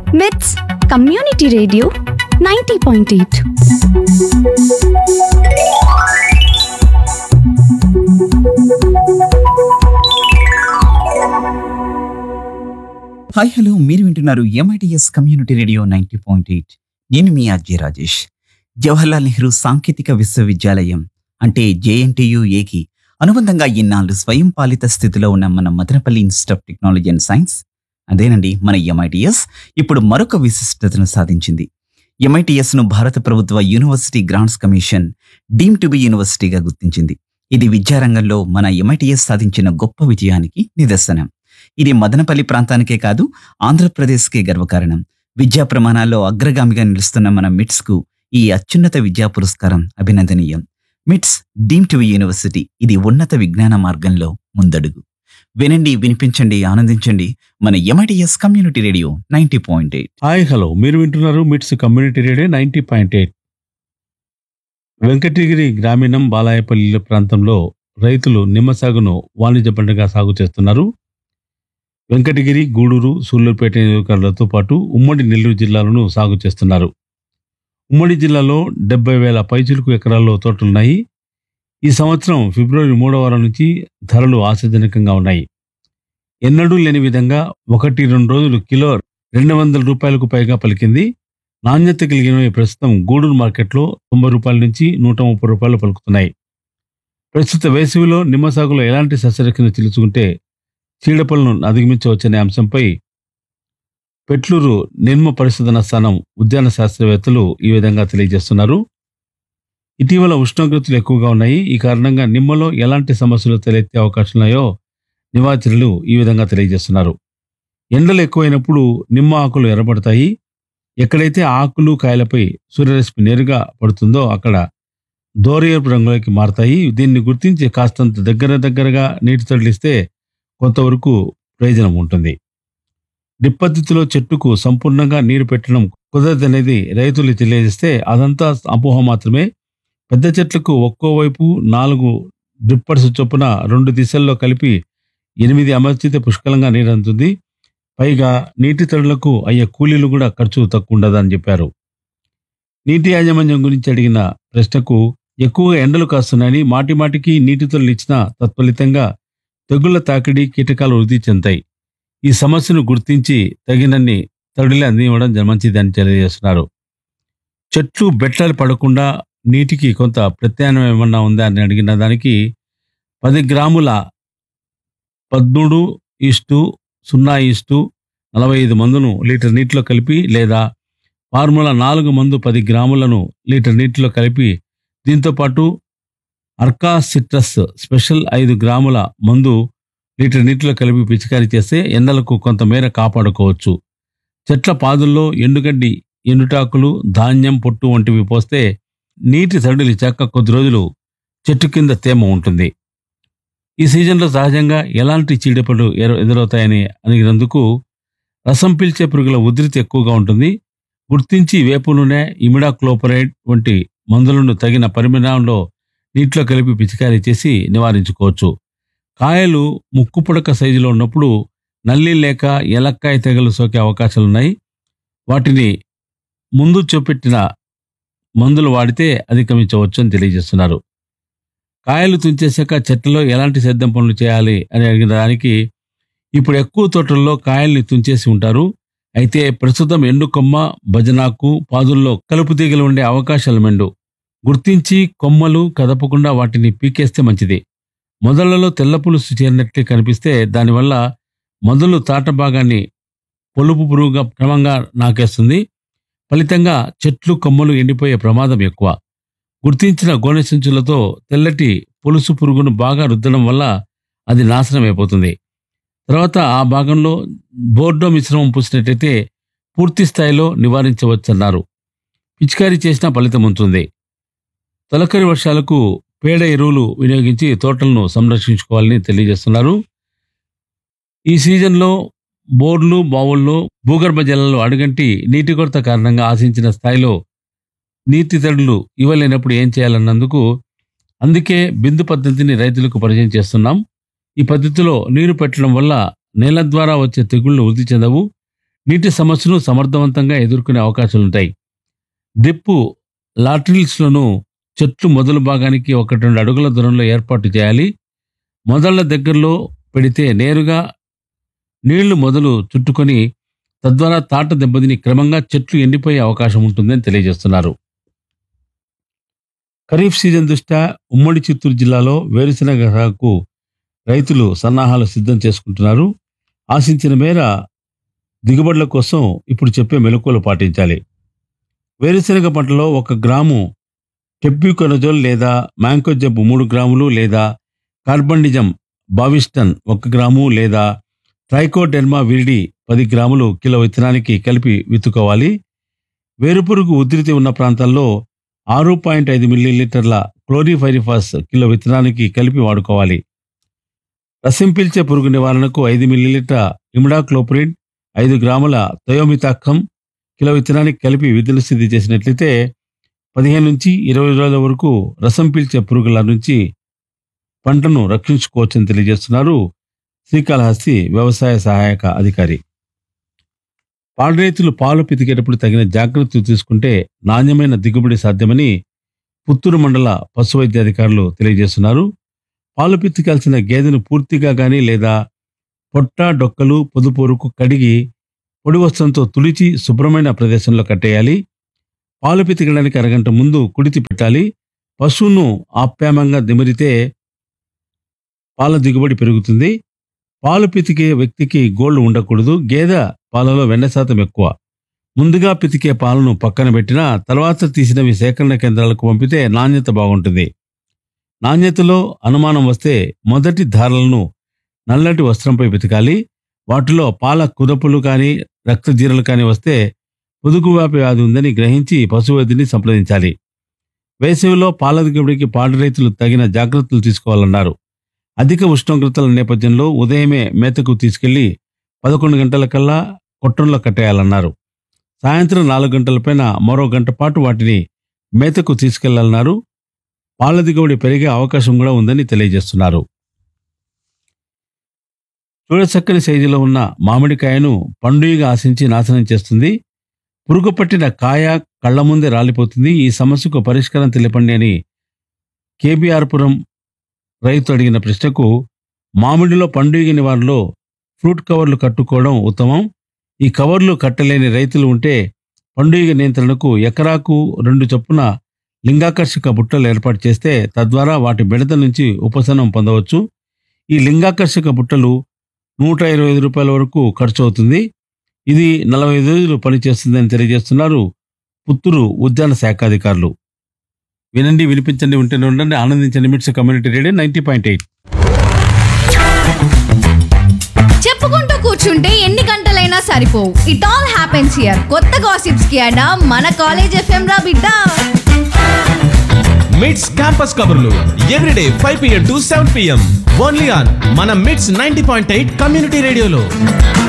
మిట్స్ community radio ninety point eight hi hello మీరు వింటున్నారు MITS community radio ninety point eight నేను మీ అజయ్ రాజేష్ జవహర్లాల్ నెహ్రూ సాంకేతిక విశ్వవిద్యాలయం అంటే జేఎన్టీయుఏకి అనుబంధంగా ఇన్నాళ్ళు స్వయం పాలిత స్థితిలో ఉన్న మన Madanapalle institute of technology and science అదేనండి మన ఎంఐటిఎస్ ఇప్పుడు మరొక విశిష్టతను సాధించింది ఎంఐటిఎస్ ను భారత ప్రభుత్వ university grants commission deem to be యూనివర్సిటీగా గుర్తించింది ఇది విద్యారంగంలో మన ఎంఐటిఎస్ సాధించిన గొప్ప విజయానికి నిదర్శనం ఇది మదనపల్లి ప్రాంతానికే కాదు ఆంధ్రప్రదేశ్కే గర్వకారణం విద్యా ప్రమాణాల్లో అగ్రగామిగా నిలుస్తున్న మన మిట్స్ కు ఈ అత్యున్నత విద్యా పురస్కారం అభినందనీయం మిట్స్ డీమ్ టు యూనివర్సిటీ ఇది ఉన్నత విజ్ఞాన మార్గంలో ముందడుగు వినండి వినిపించండి ఆనందించండి మన MITS community radio ninety point eight hi hello మీరు వింటున్నారు MITS community radio ninety point eight Venkatagiri గ్రామీణం బాలాయపల్లి ప్రాంతంలో రైతులు నిమ్మ సాగును వాణిజ్య పంటగా సాగు చేస్తున్నారు వెంకటగిరి గూడూరు సూళ్లూరుపేట నియోజకవర్గాలతో పాటు ఉమ్మడి నెల్లూరు జిల్లాలను సాగు చేస్తున్నారు ఉమ్మడి జిల్లాలో డెబ్బై వేల పైచిలుకు ఎకరాల్లో తోటలున్నాయి ఈ సంవత్సరం ఫిబ్రవరి మూడవ వారం నుంచి ధరలు ఆశాజనకంగా ఉన్నాయి ఎన్నడూ లేని విధంగా ఒకటి రెండు రోజులు కిలో రెండు వందల రూపాయలకు పైగా పలికింది నాణ్యత కలిగినవి ప్రస్తుతం గూడూరు మార్కెట్లో తొంభై రూపాయల నుంచి నూట ముప్పై రూపాయలు పలుకుతున్నాయి ప్రస్తుత వేసవిలో నిమ్మ సాగులో ఎలాంటి సస్యరక్షణ చిలుచుకుంటే చీడపలను అధిగమించవచ్చనే అంశంపై పెట్లూరు నిర్మ పరిశోధన స్థానం ఉద్యాన శాస్త్రవేత్తలు ఈ విధంగా తెలియజేస్తున్నారు ఇటీవల ఉష్ణోగ్రతలు ఎక్కువగా ఉన్నాయి ఈ కారణంగా నిమ్మలో ఎలాంటి సమస్యలు తలెత్తే అవకాశాలున్నాయో నివాచరులు ఈ విధంగా తెలియజేస్తున్నారు ఎండలు ఎక్కువైనప్పుడు నిమ్మ ఆకులు ఎర్రబడతాయి ఎక్కడైతే ఆకులు కాయలపై సూర్యరశ్మి నేరుగా పడుతుందో అక్కడ దోరియపు రంగులోకి మారతాయి దీన్ని గుర్తించి కాస్తంత దగ్గర దగ్గరగా నీటి తరలిస్తే కొంతవరకు ప్రయోజనం ఉంటుంది డ్రిప్ పద్ధతిలో చెట్టుకు సంపూర్ణంగా నీరు పెట్టడం కుదరదనేది రైతులు తెలియజేస్తే అదంతా అపోహ మాత్రమే పెద్ద చెట్లకు ఒక్కో వైపు నాలుగు డ్రిప్పర్స్ చొప్పున రెండు దిశల్లో కలిపి ఎనిమిది అమర్చితే పుష్కలంగా నీరు అందుతుంది పైగా నీటి తడులకు అయ్యే కూలీలు కూడా ఖర్చు తక్కువ ఉండదని చెప్పారు నీటి యాజమాన్యం గురించి అడిగిన ప్రశ్నకు ఎక్కువగా ఎండలు కాస్తున్నాయని మాటి మాటికి నీటి తొలలు ఇచ్చిన తత్ఫలితంగా తెగుళ్ల తాకిడి కీటకాలు వృద్ధి చెందాయి ఈ సమస్యను గుర్తించి తగినన్ని తడిని అందివ్వడం మంచిదని తెలియజేస్తున్నారు చెట్లు బెట్టలు పడకుండా నీటికి కొంత ప్రత్యామ్నాయం ఏమన్నా ఉందా అని అడిగిన దానికి పది గ్రాముల పద్మూడు ఈస్టు సున్నా ఈస్టు నలభై ఐదు మందును లీటర్ నీటిలో కలిపి లేదా ఫార్ములా నాలుగు మందు పది గ్రాములను లీటర్ నీటిలో కలిపి దీంతో పాటు అర్కా సిట్రస్ స్పెషల్ ఐదు గ్రాముల మందు లీటర్ నీటిలో కలిపి పిచికారీ చేస్తే ఎండలకు కొంతమేర కాపాడుకోవచ్చు చెట్ల పాదుల్లో ఎండుగడ్డి ఎండుటాకులు ధాన్యం పొట్టు వంటివి పోస్తే నీటి తడులు చెక్క కొద్ది రోజులు చెట్టు కింద తేమ ఉంటుంది ఈ సీజన్లో సహజంగా ఎలాంటి చీడపడు ఎర- ఎదురవుతాయని అడిగినందుకు రసం పీల్చే పురుగుల ఉధృతి ఎక్కువగా ఉంటుంది గుర్తించి వేపు నూనె ఇమిడాక్లోపరైడ్ వంటి మందులను తగిన పరిమాణంలో నీటిలో కలిపి పిచికారీ చేసి నివారించుకోవచ్చు కాయలు ముక్కు పుడక సైజులో ఉన్నప్పుడు నల్లి లేక ఎలక్కాయ తెగలు సోకే అవకాశాలున్నాయి వాటిని ముందు చూపెట్టిన మందులు వాడితే అధిగమించవచ్చు అని తెలియజేస్తున్నారు కాయలు తుంచేశాక చెట్లలో ఎలాంటి సేద్యం పనులు చేయాలి అని అడిగిన దానికి ఇప్పుడు ఎక్కువ తోటల్లో కాయల్ని తుంచేసి ఉంటారు అయితే ప్రస్తుతం ఎండుకొమ్మ భజనాకు పాదుల్లో కలుపు తీగలు ఉండే అవకాశాలు మెండు గుర్తించి కొమ్మలు కదపకుండా వాటిని పీకేస్తే మంచిది మొదళ్లలో తెల్ల పులుసు చేరినట్లే కనిపిస్తే దానివల్ల మొదలు తాట భాగాన్ని పొలుపు పురుగుగా క్రమంగా నాకేస్తుంది ఫలితంగా చెట్లు కొమ్మలు ఎండిపోయే ప్రమాదం ఎక్కువ గుర్తించిన గోనె సంచులతో తెల్లటి పొలుసు పురుగును బాగా రుద్దడం వల్ల అది నాశనం అయిపోతుంది తర్వాత ఆ భాగంలో బోర్డో మిశ్రమం పూసినట్టయితే పూర్తి స్థాయిలో నివారించవచ్చన్నారు పిచికారీ చేసిన ఫలితం ఉంటుంది తొలకరి వర్షాలకు పేడ ఎరువులు వినియోగించి తోటలను సంరక్షించుకోవాలని తెలియజేస్తున్నారు ఈ సీజన్లో బోర్లు బావుల్లో భూగర్భ జలాలు అడుగంటి నీటి కొరత కారణంగా ఆశించిన స్థాయిలో నీటి తడులు ఇవ్వలేనప్పుడు ఏం చేయాలన్నందుకు అందుకే బిందు పద్ధతిని రైతులకు పరిచయం చేస్తున్నాం ఈ పద్ధతిలో నీరు పెట్టడం వల్ల నేల ద్వారా వచ్చే తెగుళ్లు వృద్ధి చెందవు నీటి సమస్యను సమర్థవంతంగా ఎదుర్కొనే అవకాశాలుంటాయి డ్రిప్పు లాట్రిల్స్లను చెట్లు మొదలు భాగానికి ఒకటి రెండు అడుగుల దూరంలో ఏర్పాటు చేయాలి మొదళ్ల దగ్గరలో పెడితే నేరుగా నీళ్లు మొదలు చుట్టుకొని తద్వారా తాట దెబ్బతిని క్రమంగా చెట్లు ఎండిపోయే అవకాశం ఉంటుందని తెలియజేస్తున్నారు ఖరీఫ్ సీజన్ దృష్ట్యా ఉమ్మడి చిత్తూరు జిల్లాలో వేరుశెనగ సాగుకు రైతులు సన్నాహాలు సిద్ధం చేసుకుంటున్నారు ఆశించిన మేర దిగుబడుల కోసం ఇప్పుడు చెప్పే మెలకువలు పాటించాలి వేరుశెనగ పంటలో ఒక గ్రాము టెప్యూకొనజోల్ లేదా మ్యాంకోజెబ్ మూడు గ్రాములు లేదా కార్బండిజం బావిస్టన్ ఒక గ్రాము లేదా ట్రైకోడెర్మా విరిడి పది గ్రాములు కిలో విత్తనానికి కలిపి విత్తుకోవాలి వేరుపురుగు ఉధృతి ఉన్న ప్రాంతాల్లో ఆరు పాయింట్ ఐదు మిల్లీలీటర్ల క్లోరిఫైరిఫాస్ కిలో విత్తనానికి కలిపి వాడుకోవాలి రసం పీల్చే పురుగు నివారణకు ఐదు మిల్లీలీటర్ ఇమిడాక్లోప్రిడ్ ఐదు గ్రాముల థయోమితాక్కం కిలో విత్తనానికి కలిపి విధులు సిద్ధి చేసినట్లయితే పదిహేను నుంచి ఇరవై రోజుల వరకు రసం పీల్చే పురుగుల నుంచి పంటను రక్షించుకోవచ్చని తెలియజేస్తున్నారు శ్రీకాళహస్తి వ్యవసాయ సహాయక అధికారి పాడి రైతులు పాలు పితికేటప్పుడు తగిన జాగ్రత్తలు తీసుకుంటే నాణ్యమైన దిగుబడి సాధ్యమని పుత్తూరు మండల పశు వైద్య అధికారులు తెలియజేస్తున్నారు పాలు పితికాల్సిన గేదెను పూర్తిగా గాని లేదా పొట్ట డొక్కలు పొదుపూరుకు కడిగి పొడి వస్త్రంతో తుడిచి శుభ్రమైన ప్రదేశంలో కట్టేయాలి పాలు పితికడానికి అరగంట ముందు కుడితి పెట్టాలి పశువును ఆప్యామంగా దిమిరితే పాల దిగుబడి పెరుగుతుంది పాలు పితికే వ్యక్తికి గోళ్లు ఉండకూడదు గేదె పాలలో వెన్న శాతం ఎక్కువ ముందుగా పితికే పాలను పక్కన పెట్టినా తర్వాత తీసినవి సేకరణ కేంద్రాలకు పంపితే నాణ్యత బాగుంటుంది నాణ్యతలో అనుమానం వస్తే మొదటి ధారలను నల్లటి వస్త్రంపై పితకాలి వాటిలో పాల కురపులు కానీ రక్తజీరలు కానీ వస్తే పొదుగువాపి వ్యాధి ఉందని గ్రహించి పశువైద్యుని సంప్రదించాలి వేసవిలో పాల దిగుబడికి పాడి రైతులు తగిన జాగ్రత్తలు తీసుకోవాలన్నారు అధిక ఉష్ణోగ్రతల నేపథ్యంలో ఉదయమే మేతకు తీసుకెళ్లి పదకొండు గంటల కల్లా కొట్టంలో కట్టేయాలన్నారు సాయంత్రం నాలుగు గంటలపైన మరో గంట పాటు వాటిని మేతకు తీసుకెళ్లాలన్నారు పాల దిగుబడి పెరిగే అవకాశం కూడా ఉందని తెలియజేస్తున్నారు చూడచక్కని సైజులో ఉన్న మామిడికాయను పండుగగా ఆశించి నాశనం చేస్తుంది పురుగు పట్టిన కాయ కళ్ల ముందే రాలిపోతుంది ఈ సమస్యకు పరిష్కారం తెలపండి అని కేబీఆర్పురం రైతు అడిగిన ప్రశ్నకు మామిడిలో పండుగ నివారణలో ఫ్రూట్ కవర్లు కట్టుకోవడం ఉత్తమం ఈ కవర్లు కట్టలేని రైతులు ఉంటే పండుగ నియంత్రణకు ఎకరాకు రెండు చొప్పున లింగాకర్షక బుట్టలు ఏర్పాటు చేస్తే తద్వారా వాటి బెడద నుంచి ఉపశమనం పొందవచ్చు ఈ లింగాకర్షక బుట్టలు నూట ఇరవై ఐదు రూపాయల వరకు ఖర్చు అవుతుంది ఇది నలభై ఐదు రోజులు పనిచేస్తుందని తెలియజేస్తున్నారు పుత్తూరు ఉద్యాన శాఖ అధికారులు వినండి వినిపించండి ఉంటేనే ఉండండి ఆనందించండి MITS community radio ninety point eight చెప్పుకుంటూ కూర్చుంటే ఎన్ని గంటలైనా సరిపోవు ఇట్ ఆల్ హ్యాపెన్స్ హియర్ కొత్త గాసిప్స్ కి అడా మన కాలేజ్ ఎఫ్ఎం రా బిడ్డ మిట్స్ క్యాంపస్ కబుర్లు everyday five PM to seven PM only on మన MITS ninety point eight community రేడియోలో